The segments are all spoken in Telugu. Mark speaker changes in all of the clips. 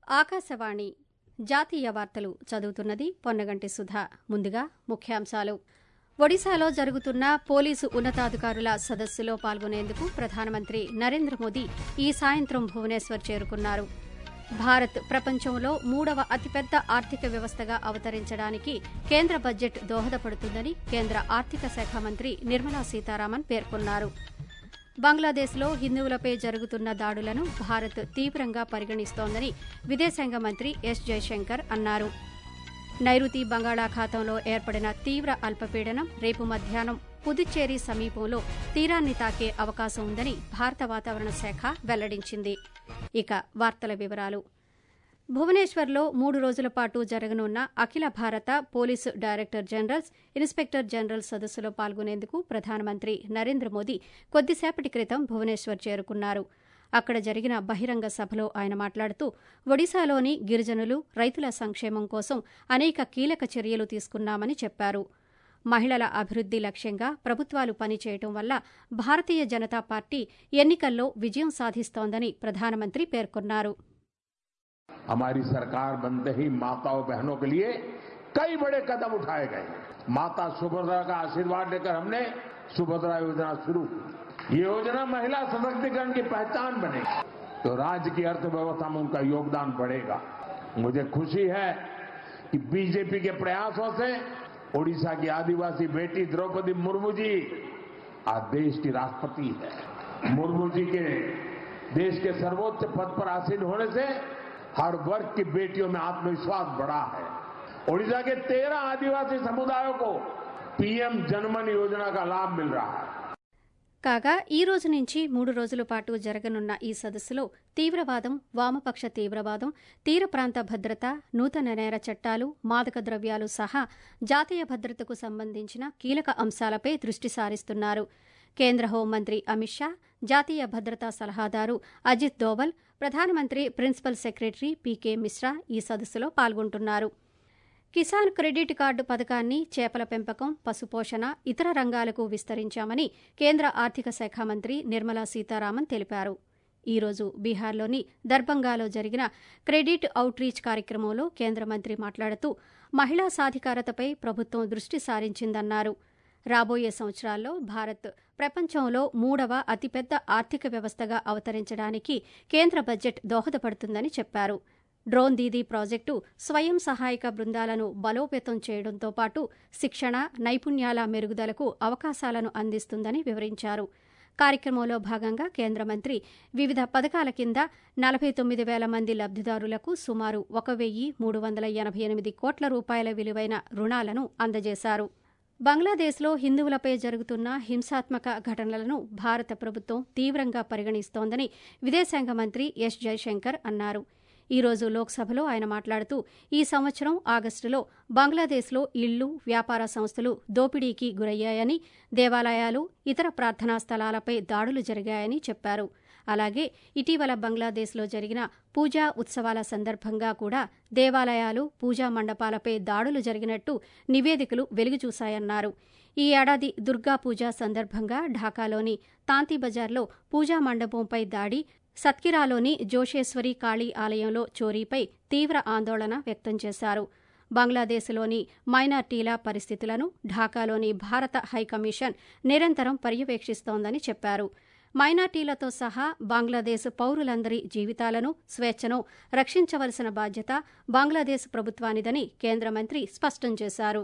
Speaker 1: ఆకాశవాణి జాతీయ వార్తలు చదువుతున్నది పొన్నగంటి సుధా ముందుగా ముఖ్యాంశాలు ఒడిశాలో జరుగుతున్న పోలీసు ఉన్నతాధికారుల సదస్సులో పాల్గొనేందుకు ప్రధానమంత్రి నరేంద్ర మోదీ ఈ సాయంత్రం భువనేశ్వర్ చేరుకున్నారు భారత్ ప్రపంచంలో మూడవ అతిపెద్ద ఆర్థిక వ్యవస్థగా అవతరించడానికి కేంద్ర బడ్జెట్ దోహదపడుతుందని కేంద్ర ఆర్థిక శాఖ మంత్రి నిర్మలా సీతారామన్ పేర్కొన్నారు బంగ్లాదేశ్లో హిందువులపై జరుగుతున్న దాడులను భారత్ తీవ్రంగా పరిగణిస్తోందని విదేశాంగ మంత్రి ఎస్ జయశంకర్ అన్నారు నైరుతి బంగాళాఖాతంలో ఏర్పడిన తీవ్ర అల్పపీడనం రేపు మధ్యాహ్నం పుదుచ్చేరి సమీపంలో తీరాన్ని తాకే అవకాశం ఉందని భారత వాతావరణ శాఖ వెల్లడించింది ఇక వార్తల వివరాలు భువనేశ్వర్లో మూడు రోజుల పాటు జరగనున్న అఖిల భారత police director generals inspector general సదస్సులో పాల్గొనేందుకు ప్రధానమంత్రి నరేంద్ర మోదీ కొద్దిసేపటి క్రితం భువనేశ్వర్ చేరుకున్నారు అక్కడ జరిగిన బహిరంగ సభలో ఆయన మాట్లాడుతూ ఒడిశాలోని గిరిజనులు రైతుల సంక్షేమం కోసం అనేక కీలక చర్యలు తీసుకున్నామని చెప్పారు మహిళల అభివృద్ది లక్ష్యంగా ప్రభుత్వాలు పనిచేయటం వల్ల భారతీయ జనతా పార్టీ ఎన్నికల్లో విజయం సాధిస్తోందని ప్రధానమంత్రి పేర్కొన్నారు
Speaker 2: हमारी सरकार बनते ही माताओं बहनों के लिए कई बड़े कदम उठाए गए माता सुभद्रा का आशीर्वाद लेकर हमने सुभद्रा योजना शुरू की ये योजना महिला सशक्तिकरण की पहचान बनेगी तो राज्य की अर्थव्यवस्था में उनका योगदान बढ़ेगा मुझे खुशी है कि बीजेपी के प्रयासों से ओडिशा की आदिवासी बेटी द्रौपदी मुर्मू जी आज देश की राष्ट्रपति है मुर्मू जी के देश के सर्वोच्च पद पर आसीन होने से हर वर्ग की बेटियों में आत्मविश्वास बढ़ा है ओडिशा के तेरह आदिवासी समुदायों को पीएम जनमन योजना का लाभ मिल रहा है
Speaker 1: కాగా ఈ రోజు నుంచి మూడు రోజుల పాటు జరగనున్న ఈ సదస్సులో తీవ్రవాదం వామపక్ష తీవ్రవాదం తీర ప్రాంత భద్రత నూతన నేర చట్టాలు మాదక ద్రవ్యాలు సహా జాతీయ భద్రతకు సంబంధించిన కీలక అంశాలపై దృష్టి సారిస్తున్నారు కేంద్ర హోంమంత్రి అమిత్ షా జాతీయ భద్రతా సలహాదారు అజిత్ దోవల్ ప్రధానమంత్రి ప్రిన్సిపల్ సెక్రటరీ పీకే మిశ్రా ఈ సదస్సులో పాల్గొంటున్నారు కిసాన్ క్రెడిట్ కార్డు పథకాన్ని చేపల పెంపకం పశుపోషణ ఇతర రంగాలకు విస్తరించామని కేంద్ర ఆర్థిక శాఖ మంత్రి నిర్మలా సీతారామన్ తెలిపారు ఈ రోజు బీహార్లోని దర్భంగాలో జరిగిన క్రెడిట్ అవుట్ రీచ్ కార్యక్రమంలో కేంద్ర మంత్రి మాట్లాడుతూ మహిళా సాధికారతపై ప్రభుత్వం దృష్టి సారించిందన్నారు రాబోయే సంవత్సరాల్లో భారత్ ప్రపంచంలో మూడవ అతిపెద్ద ఆర్థిక వ్యవస్థగా అవతరించడానికి కేంద్ర బడ్జెట్ దోహదపడుతుందని చెప్పారు డ్రోన్ దీదీ ప్రాజెక్టు స్వయం సహాయక బృందాలను బలోపేతం చేయడంతో పాటు శిక్షణ నైపుణ్యాల మెరుగుదలకు అవకాశాలను అందిస్తుందని వివరించారు కార్యక్రమంలో భాగంగా కేంద్ర మంత్రి వివిధ పథకాల కింద నలభై తొమ్మిది వేల మంది లబ్దిదారులకు సుమారు ఒక వెయ్యి మూడు వందల ఎనభై ఎనిమిది కోట్ల రూపాయల విలువైన రుణాలను అందజేశారు బంగ్లాదేశ్లో హిందువులపై జరుగుతున్న హింసాత్మక ఘటనలను భారత ప్రభుత్వం తీవ్రంగా పరిగణిస్తోందని విదేశాంగ మంత్రి ఎస్ జయశంకర్ అన్నారు ఈ రోజు లోక్సభలో ఆయన మాట్లాడుతూ ఈ సంవత్సరం ఆగస్టులో బంగ్లాదేశ్లో ఇళ్లు వ్యాపార సంస్థలు దోపిడీకి గురయ్యాయని దేవాలయాలు ఇతర ప్రార్థనా స్థలాలపై దాడులు జరిగాయని చెప్పారు అలాగే ఇటీవల బంగ్లాదేశ్లో జరిగిన పూజా ఉత్సవాల సందర్భంగా కూడా దేవాలయాలు పూజా మండపాలపై దాడులు జరిగినట్టు నివేదికలు వెలుగుచూశాయన్నారు ఈ ఏడాది దుర్గా పూజ సందర్భంగా ఢాకాలోని తాంతి బజార్లో పూజా మండపంపై దాడి సత్కిరాలోని జోషేశ్వరి కాళీ ఆలయంలో చోరీపై తీవ్ర ఆందోళన వ్యక్తం చేశారు బంగ్లాదేశ్లోని మైనార్టీల పరిస్థితులను ఢాకాలోని భారత హైకమిషన్ నిరంతరం పర్యవేక్షిస్తోందని చెప్పారు మైనార్టీలతో సహా బంగ్లాదేశ్ పౌరులందరి జీవితాలను స్వేచ్ఛను రక్షించవలసిన బాధ్యత బంగ్లాదేశ్ ప్రభుత్వానిదని కేంద్ర మంత్రి స్పష్టం చేశారు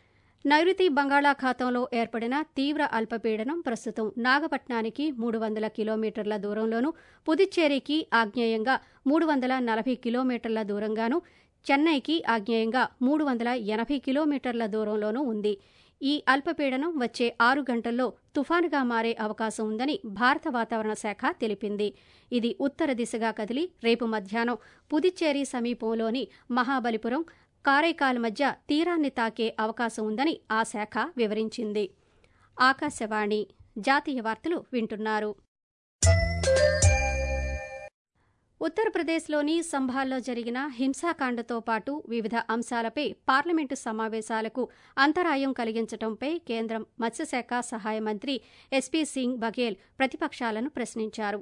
Speaker 1: నైరుతి బంగాళాఖాతంలో ఏర్పడిన తీవ్ర అల్పపీడనం ప్రస్తుతం నాగపట్నానికి మూడు వందల కిలోమీటర్ల దూరంలోనూ పుదుచ్చేరికి ఆగ్నేయంగా మూడు వందల నలభై కిలోమీటర్ల దూరంగానూ చెన్నైకి ఆగ్నేయంగా మూడు వందల ఎనభై కిలోమీటర్ల దూరంలోనూ ఉంది ఈ అల్పపీడనం వచ్చే ఆరు గంటల్లో తుఫానుగా మారే అవకాశం ఉందని భారత వాతావరణ శాఖ తెలిపింది ఇది ఉత్తర దిశగా కదిలి రేపు మధ్యాహ్నం పుదుచ్చేరి సమీపంలోని మహాబలిపురం కారైకాల్ మధ్య తీరాన్ని తాకే అవకాశం ఉందని ఆ శాఖ వివరించింది ఆకాశవాణి జాతీయ వార్తలు వింటున్నారు ఉత్తరప్రదేశ్లోని సంభాల్లో జరిగిన హింసాకాండతో పాటు వివిధ అంశాలపై పార్లమెంటు సమావేశాలకు అంతరాయం కలిగించడంపై కేంద్ర మత్స్యశాఖ సహాయ మంత్రి ఎస్పీ సింగ్ బఘేల్ ప్రతిపక్షాలను ప్రశ్నించారు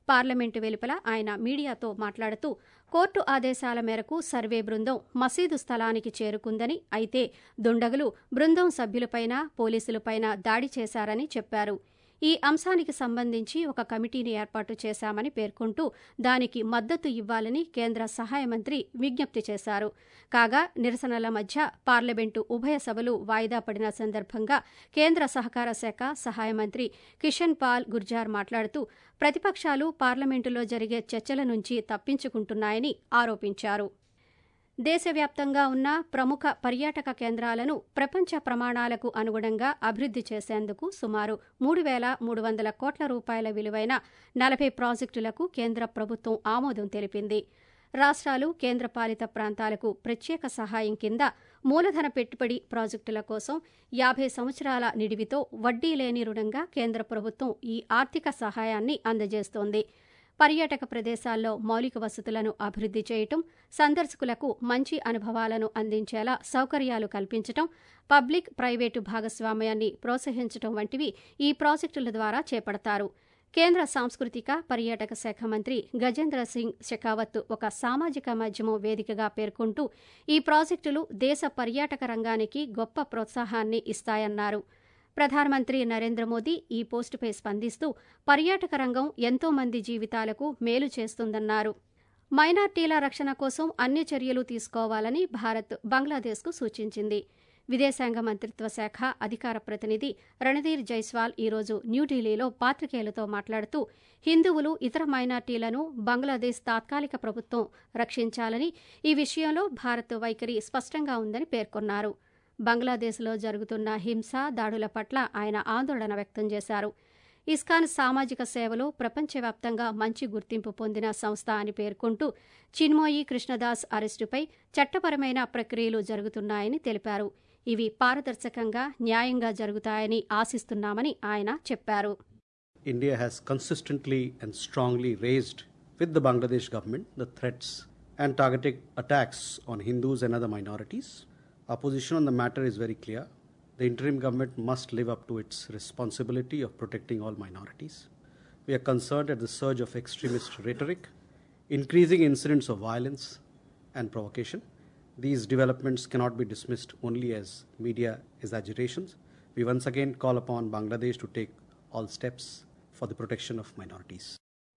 Speaker 1: పార్లమెంటు వెలుపల ఆయన మీడియాతో మాట్లాడుతూ కోర్టు ఆదేశాల మేరకు సర్వే బృందం మసీదు స్థలానికి చేరుకుందని అయితే దుండగులు బృందం సభ్యులపైన పోలీసులపైన దాడి చేశారని చెప్పారు ఈ అంశానికి సంబంధించి ఒక కమిటీని ఏర్పాటు చేశామని పేర్కొంటూ దానికి మద్దతు ఇవ్వాలని కేంద్ర సహాయ మంత్రి విజ్ఞప్తి చేశారు కాగా నిరసనల మధ్య పార్లమెంటు ఉభయ సభలు వాయిదా పడిన సందర్భంగా కేంద్ర సహకార శాఖ సహాయ మంత్రి కిషన్ పాల్ గుర్జార్ మాట్లాడుతూ ప్రతిపక్షాలు పార్లమెంటులో జరిగే చర్చల నుంచి తప్పించుకుంటున్నాయని ఆరోపించారు దేశవ్యాప్తంగా ఉన్న ప్రముఖ పర్యాటక కేంద్రాలను ప్రపంచ ప్రమాణాలకు అనుగుణంగా అభివృద్ది చేసేందుకు సుమారు మూడు వేల మూడు వందల కోట్ల రూపాయల విలువైన నలభై ప్రాజెక్టులకు కేంద్ర ప్రభుత్వం ఆమోదం తెలిపింది రాష్ట్రాలు కేంద్రపాలిత ప్రాంతాలకు ప్రత్యేక సహాయం కింద మూలధన పెట్టుబడి ప్రాజెక్టుల కోసం యాభై సంవత్సరాల నిడివితో వడ్డీ లేని రుణంగా కేంద్ర ప్రభుత్వం ఈ ఆర్థిక సహాయాన్ని అందజేస్తోంది పర్యాటక ప్రదేశాల్లో మౌలిక వసతులను అభివృద్ది చేయటం సందర్శకులకు మంచి అనుభవాలను అందించేలా సౌకర్యాలు కల్పించటం పబ్లిక్ ప్రైవేటు భాగస్వామ్యాన్ని ప్రోత్సహించడం వంటివి ఈ ప్రాజెక్టుల ద్వారా చేపడతారు కేంద్ర సాంస్కృతిక పర్యాటక శాఖ మంత్రి గజేంద్ర సింగ్ షెకావత్ ఒక సామాజిక మాధ్యమం వేదికగా పేర్కొంటూ ఈ ప్రాజెక్టులు దేశ పర్యాటక రంగానికి గొప్ప ప్రోత్సాహాన్ని ఇస్తాయన్నారు ప్రధానమంత్రి నరేంద్ర మోదీ ఈ పోస్టుపై స్పందిస్తూ పర్యాటక రంగం ఎంతో మంది జీవితాలకు మేలు చేస్తుందన్నారు మైనార్టీల రక్షణ కోసం అన్ని చర్యలు తీసుకోవాలని భారత్ బంగ్లాదేశ్కు సూచించింది విదేశాంగ మంత్రిత్వ శాఖ అధికార ప్రతినిధి రణధీర్ జైస్వాల్ ఈరోజు న్యూఢిల్లీలో పాత్రికేయులతో మాట్లాడుతూ హిందువులు ఇతర మైనార్టీలను బంగ్లాదేశ్ తాత్కాలిక ప్రభుత్వం రక్షించాలని ఈ విషయంలో భారత్ వైఖరి స్పష్టంగా ఉందని పేర్కొన్నారు బంగ్లాదేశ్లో జరుగుతున్న హింస దాడుల పట్ల ఆయన ఆందోళన వ్యక్తం చేశారు ఇస్కాన్ సామాజిక సేవలో ప్రపంచవ్యాప్తంగా మంచి గుర్తింపు పొందిన సంస్థ అని పేర్కొంటూ చిన్మోయి కృష్ణదాస్ అరెస్టుపై చట్టపరమైన ప్రక్రియలు జరుగుతున్నాయని తెలిపారు ఇవి పారదర్శకంగా న్యాయంగా జరుగుతాయని ఆశిస్తున్నామని ఆయన చెప్పారు
Speaker 3: India has consistently and strongly raised with the Bangladesh government the threats and targeted attacks on Hindus and other minorities. Our position on the matter is very clear. The interim government must live up to its responsibility of protecting all minorities. We are concerned at the surge of extremist rhetoric, increasing incidents of violence and provocation. These developments cannot be dismissed only as media exaggerations. We once again call upon Bangladesh to take all steps for the protection of minorities.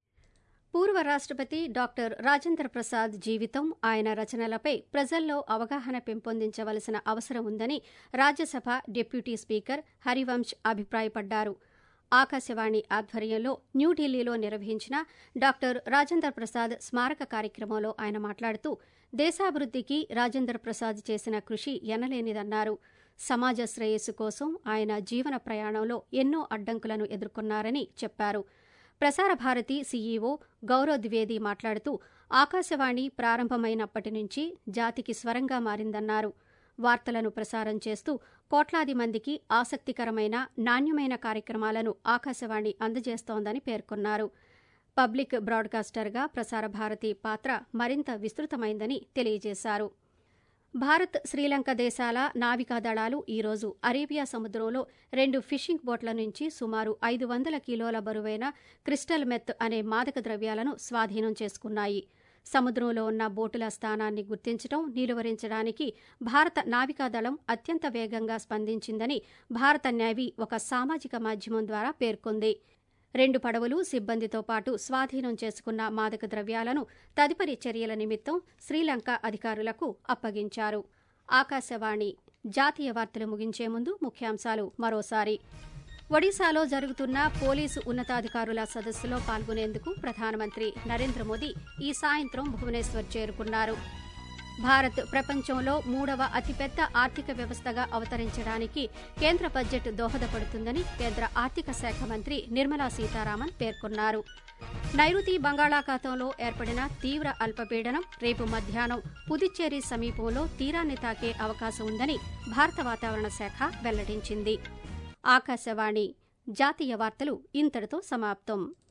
Speaker 1: పూర్వ రాష్ట్రపతి డాక్టర్ రాజేంద్ర ప్రసాద్ జీవితం ఆయన రచనలపై ప్రజల్లో అవగాహన పెంపొందించవలసిన అవసరం ఉందని రాజ్యసభ డిప్యూటీ స్పీకర్ హరివంశ్ అభిప్రాయపడ్డారు ఆకాశవాణి ఆధ్వర్యంలో న్యూఢిల్లీలో నిర్వహించిన డాక్టర్ రాజేంద్ర ప్రసాద్ స్మారక కార్యక్రమంలో ఆయన మాట్లాడుతూ దేశాభివృద్ధికి రాజేంద్ర ప్రసాద్ చేసిన కృషి ఎనలేనిదన్నారు సమాజ శ్రేయస్సు కోసం ఆయన జీవన ప్రయాణంలో ఎన్నో అడ్డంకులను ఎదుర్కొన్నారని చెప్పారు ప్రసార భారతి సీఈఓ గౌరవ్ ద్వివేది మాట్లాడుతూ ఆకాశవాణి ప్రారంభమైనప్పటి నుంచి జాతికి స్వరంగా మారిందన్నారు వార్తలను ప్రసారం చేస్తూ కోట్లాది మందికి ఆసక్తికరమైన నాణ్యమైన కార్యక్రమాలను ఆకాశవాణి అందజేస్తోందని పేర్కొన్నారు పబ్లిక్ బ్రాడ్కాస్టర్గా ప్రసార భారతి పాత్ర మరింత విస్తృతమైందని తెలియజేశారు భారత్ శ్రీలంక దేశాల నావికా దళాలు ఈరోజు అరేబియా సముద్రంలో రెండు ఫిషింగ్ బోట్ల నుంచి సుమారు ఐదు వందల కిలోల బరువైన క్రిస్టల్ మెత్ అనే మాదక ద్రవ్యాలను స్వాధీనం చేసుకున్నాయి సముద్రంలో ఉన్న బోటుల స్థానాన్ని గుర్తించడం నిలువరించడానికి భారత నావికాదళం అత్యంత వేగంగా స్పందించిందని భారత నేవీ ఒక సామాజిక మాధ్యమం ద్వారా పేర్కొంది రెండు పడవలు సిబ్బందితో పాటు స్వాధీనం చేసుకున్న మాదక ద్రవ్యాలను తదుపరి చర్యల నిమిత్తం శ్రీలంక అధికారులకు అప్పగించారు ఆకాశవాణి జాతీయ వార్తలు ముగించే ముందు ముఖ్యాంశాలు మరోసారి ఒడిశాలో జరుగుతున్న పోలీసు ఉన్నతాధికారుల సదస్సులో పాల్గొనేందుకు ప్రధానమంత్రి నరేంద్ర మోదీ ఈ సాయంత్రం భువనేశ్వర్ చేరుకున్నారు భారత్ ప్రపంచంలో మూడవ అతిపెద్ద ఆర్థిక వ్యవస్థగా అవతరించడానికి కేంద్ర బడ్జెట్ దోహదపడుతుందని కేంద్ర ఆర్థిక శాఖ మంత్రి నిర్మలా సీతారామన్ పేర్కొన్నారు నైరుతి బంగాళాఖాతంలో ఏర్పడిన తీవ్ర అల్పపీడనం రేపు మధ్యాహ్నం పుదుచ్చేరి సమీపంలో తీరాన్ని తాకే అవకాశం ఉందని భారత వాతావరణ శాఖ వెల్లడించింది ఆకాశవాణి జాతీయ వార్తలు ఇంతటితో సమాప్తం